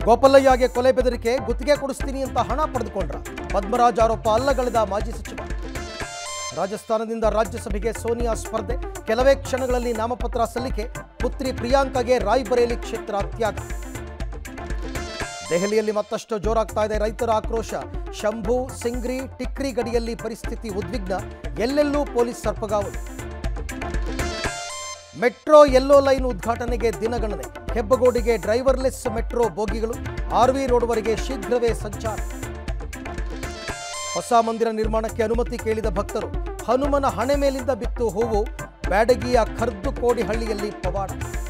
ಗೋಪಾಲಯ್ಯಗೆ ಕೊಲೆ ಬೆದರಿಕೆ ಗುತ್ತಿಗೆ ಕೊಡಿಸ್ತೀನಿ ಅಂತ ಹಣ ಪಡೆದುಕೊಂಡ್ರ ಪದ್ಮರಾಜ್ ಆರೋಪ ಅಲ್ಲಗಳೆದ ಮಾಜಿ ಸಚಿವ ರಾಜಸ್ಥಾನದಿಂದ ರಾಜ್ಯಸಭೆಗೆ ಸೋನಿಯಾ ಸ್ಪರ್ಧೆ ಕೆಲವೇ ಕ್ಷಣಗಳಲ್ಲಿ ನಾಮಪತ್ರ ಸಲ್ಲಿಕೆ ಪುತ್ರಿ ಪ್ರಿಯಾಂಕಾಗೆ ರಾಯ್ಬರೇಲಿ ಕ್ಷೇತ್ರ ತ್ಯಾಗ ದೆಹಲಿಯಲ್ಲಿ ಮತ್ತಷ್ಟು ಜೋರಾಗ್ತಾ ಇದೆ ರೈತರ ಆಕ್ರೋಶ ಶಂಭು ಸಿಂಗ್ರಿ ಟಿಕ್ರಿ ಗಡಿಯಲ್ಲಿ ಪರಿಸ್ಥಿತಿ ಉದ್ವಿಗ್ನ ಎಲ್ಲೆಲ್ಲೂ ಪೊಲೀಸ್ ಸರ್ಪಗಾವಲು ಮೆಟ್ರೋ ಯೆಲ್ಲೋ ಲೈನ್ ಉದ್ಘಾಟನೆಗೆ ದಿನಗಣನೆ ಹೆಬ್ಬಗೋಡಿಗೆ ಡ್ರೈವರ್ಲೆಸ್ ಮೆಟ್ರೋ ಬೋಗಿಗಳು ಆರ್ವಿ ರೋಡ್ವರೆಗೆ ಶೀಘ್ರವೇ ಸಂಚಾರ ಹೊಸ ಮಂದಿರ ನಿರ್ಮಾಣಕ್ಕೆ ಅನುಮತಿ ಕೇಳಿದ ಭಕ್ತರು ಹನುಮನ ಹಣೆ ಮೇಲಿಂದ ಬಿತ್ತು ಹೂವು ಬ್ಯಾಡಗಿಯ ಖರ್ದು ಕೋಡಿಹಳ್ಳಿಯಲ್ಲಿ ಪವಾಡ